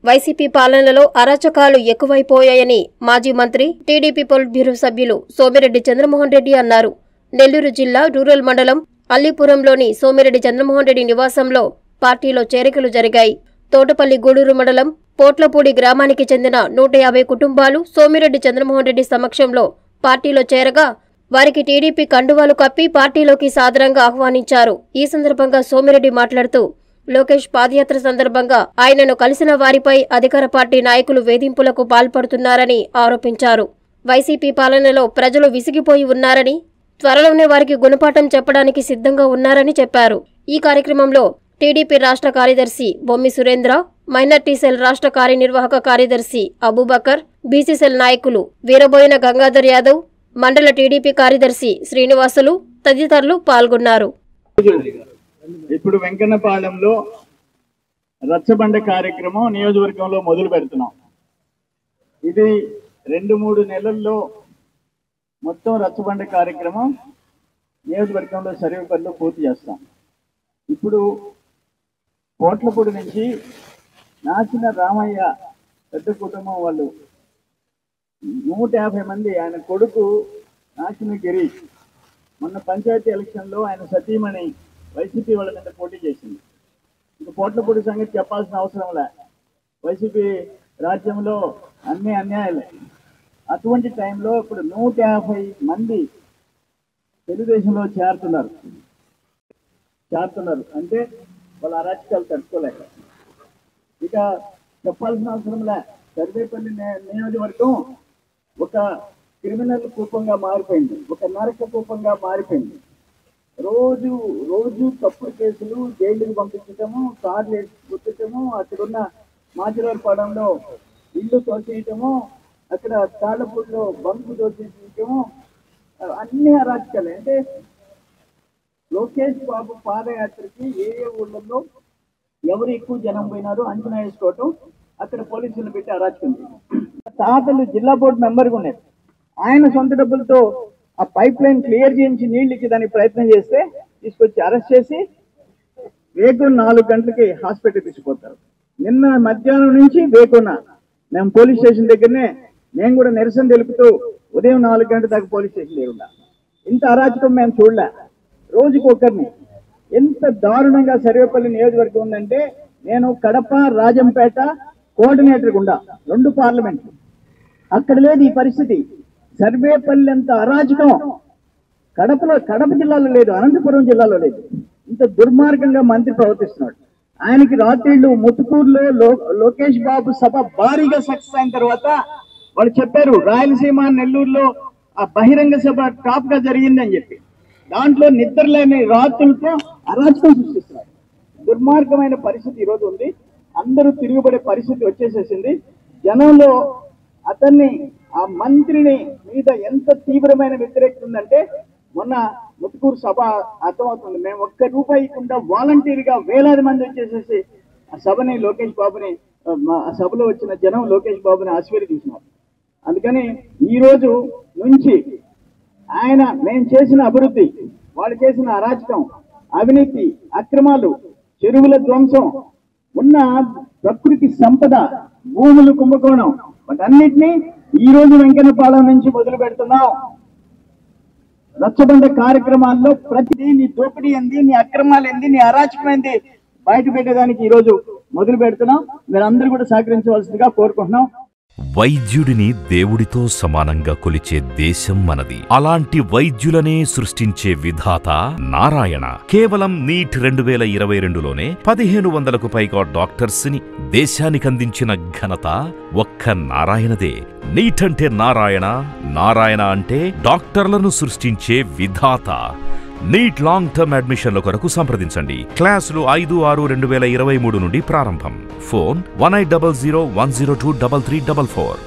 YCP పాలనలో అరాచకాలు ఎక్కువైపోయాయని మాజీ మంత్రి టీడీపీ పొలిట్ బ్యూరో సభ్యులు సోమిరెడ్డి చంద్రమోహన్ రెడ్డి అన్నారు నెల్లూరు జిల్లా రూరల్ మండలం అల్లీపురంలోని సోమిరెడ్డి చంద్రమోహన్ రెడ్డి నివాసంలో పార్టీలో చేరికలు జరిగాయి తోటపల్లి గూడూరు మండలం పోట్లపూడి గ్రామానికి చెందిన నూట యాభై కుటుంబాలు సోమిరెడ్డి చంద్రమోహన్ రెడ్డి సమక్షంలో పార్టీలో చేరగా వారికి టీడీపీ కండువాలు కప్పి పార్టీలోకి సాదరంగా ఆహ్వానించారు ఈ సందర్భంగా సోమిరెడ్డి మాట్లాడుతూ లోకేష్ పాదయాత్ర సందర్భంగా ఆయనను కలిసిన వారిపై అధికార పార్టీ నాయకులు వేధింపులకు పాల్పడుతున్నారని ఆరోపించారు వైసీపీ పాలనలో ప్రజలు విసిగిపోయి ఉన్నారని త్వరలోనే వారికి గుణపాఠం చెప్పడానికి సిద్ధంగా ఉన్నారని చెప్పారు ఈ కార్యక్రమంలో టీడీపీ రాష్ట్ర కార్యదర్శి బొమ్మి సురేంద్ర మైనార్టీ సెల్ రాష్ట్ర కార్యనిర్వాహక కార్యదర్శి అబూబకర్ బీసీసెల్ నాయకులు వీరబోయిన గంగాధర్ యాదవ్ మండల టీడీపీ కార్యదర్శి శ్రీనివాసులు తదితరులు పాల్గొన్నారు ఇప్పుడు వెంకన్నపాలెంలో రచ్చబండ కార్యక్రమం నియోజకవర్గంలో మొదలు పెడుతున్నాం ఇది రెండు మూడు నెలల్లో మొత్తం రచ్చబండ కార్యక్రమం నియోజకవర్గంలో సర్వే పనులు పూర్తి చేస్తాం ఇప్పుడు కోట్లపూడి నుంచి నాచిన రామయ్య పెద్ద కుటుంబం వాళ్ళు నూట యాభై మంది ఆయన కొడుకు నాచిన గిరీష్ మొన్న పంచాయతీ ఎలక్షన్లో ఆయన సతీమణి వైసీపీ వాళ్ళ మీద పోటీ చేసింది ఇంక పోట్లపూడి సంగతి చెప్పాల్సిన అవసరం లే వైసీపీ రాజ్యంలో అన్ని అన్యాయాలే అటువంటి టైంలో ఇప్పుడు నూట యాభై మంది తెలుగుదేశంలో చేరుతున్నారు చేరుతున్నారు అంటే వాళ్ళ అరాచకాలు తట్టుకోలేక ఇక చెప్పాల్సిన అవసరం లే సర్వేపల్లి నే- నియోజకవర్గం ఒక క్రిమినల్ కూపంగా మారిపోయింది ఒక నరక కూపంగా మారిపోయింది రోజు రోజు తప్పుడు కేసులు జైలుకి పంపించటము కార్లు వేసి గుర్తించటము అక్కడున్న మాచిలవరపాడంలో ఇల్లు తోసేయటము అక్కడ తాళ్ళపూడిలో బంకు తోసేయటము అన్ని అరాచకాలే అంటే లోకేష్ బాబు పాదయాత్రకి ఏ ఏ ఊళ్ళల్లో ఎవరు ఎక్కువ జనం పోయినారో అంచనా వేసుకోవటం అక్కడ పోలీసులు పెట్టి అరాచకం తాతలు జిల్లా బోర్డు మెంబర్గా ఉన్నారు ఆయన సొంత డబ్బులతో ఆ పైప్ లైన్ క్లియర్ చేయించి నీళ్ళు ఇచ్చేదానికి ప్రయత్నం చేస్తే తీసుకొచ్చి అరెస్ట్ చేసి వేకున్న నాలుగు గంటలకి హాస్పిటల్ తీసుకుపోతారు నిన్న మధ్యాహ్నం నుంచి వేకున్న మేము పోలీస్ స్టేషన్ దగ్గరనే మేము కూడా నిరసన తెలుపుతూ ఉదయం నాలుగు గంటల దాకా పోలీస్ స్టేషన్ లేకుండా ఇంత అరాచకం మేము చూడలే రోజుకి ఒకరిని ఎంత దారుణంగా సర్వేపల్లి నియోజకవర్గం ఉందంటే నేను కడప రాజంపేట కోఆర్డినేటర్ గుండా రెండు పార్లమెంట్లు అక్కడ లేదు ఈ పరిస్థితి సర్వేపల్లి అంత అరాచకం కడపలో కడప జిల్లాలో లేదు అనంతపురం జిల్లాలో లేదు ఇంత దుర్మార్గంగా మంత్రి ప్రవర్తిస్తున్నాడు ఆయనకి రాత్రిళ్ళు ముతుకూరులో లో- లోకేష్ బాబు సభ భారీగా సక్సెస్ అయిన తర్వాత వాళ్ళు చెప్పారు రాయలసీమ నెల్లూరులో ఆ బహిరంగ సభ టాప్ గా జరిగిందని చెప్పి దాంట్లో నిద్రలేని రాత్రులతో అరాచకం సృష్టిస్తున్నారు దుర్మార్గమైన పరిస్థితి ఈరోజు ఉంది అందరూ తిరుగుబడే పరిస్థితి వచ్చేసేసింది జనంలో అతన్ని ఆ మంత్రిని మీద ఎంత తీవ్రమైన వ్యతిరేకత ఉందంటే మొన్న ముత్తుకూరు సభ అర్థమవుతుంది మేము ఒక్క రూపాయి ఇవ్వకుండా వాలంటీర్ గా వేలాది మంది వచ్చేసేసి ఆ సభని లోకేష్ బాబుని ఆ, మా- ఆ సభలో వచ్చిన జనం లోకేష్ బాబుని ఆశీర్వదించినారు అందుకని ఈ రోజు నుంచి ఆయన మేము చేసిన అభివృద్ధి వాళ్ళు చేసిన అరాచకం అవినీతి అక్రమాలు చెరువుల ధ్వంసం ఉన్న ప్రకృతి సంపద భూములు కుంభకోణం వాటన్నిటినీ ఈ రోజు వెంకన్నపాలెం నుంచి మొదలు పెడుతున్నాం రచ్చబండ కార్యక్రమాల్లో ప్రతిదీ నీ దోపిడీ ఏంది నీ అక్రమాలు ఏంది నీ అరాచకం ఏంది బయట పెట్టేదానికి ఈ రోజు మొదలు పెడుతున్నాం మీరందరూ కూడా సహకరించవలసిందిగా కోరుకుంటున్నాం వైద్యుడిని దేవుడితో సమానంగా కొలిచే దేశం మనది అలాంటి వైద్యులనే సృష్టించే విధాత నారాయణ కేవలం నీట్ రెండు వేల ఇరవై రెండులోనే పదిహేను వందలకు పైగా డాక్టర్స్ ని దేశానికందించిన ఘనత ఒక్క నారాయణదే నీట్ అంటే నారాయణ నారాయణ అంటే డాక్టర్లను సృష్టించే విధాత నీట్ లాంగ్ టర్మ్ అడ్మిషన్ల కొరకు సంప్రదించండి క్లాసులు ఐదు ఆరు రెండు వేల ఇరవై మూడు నుండి ప్రారంభం phone one eight double zero one zero two double three double four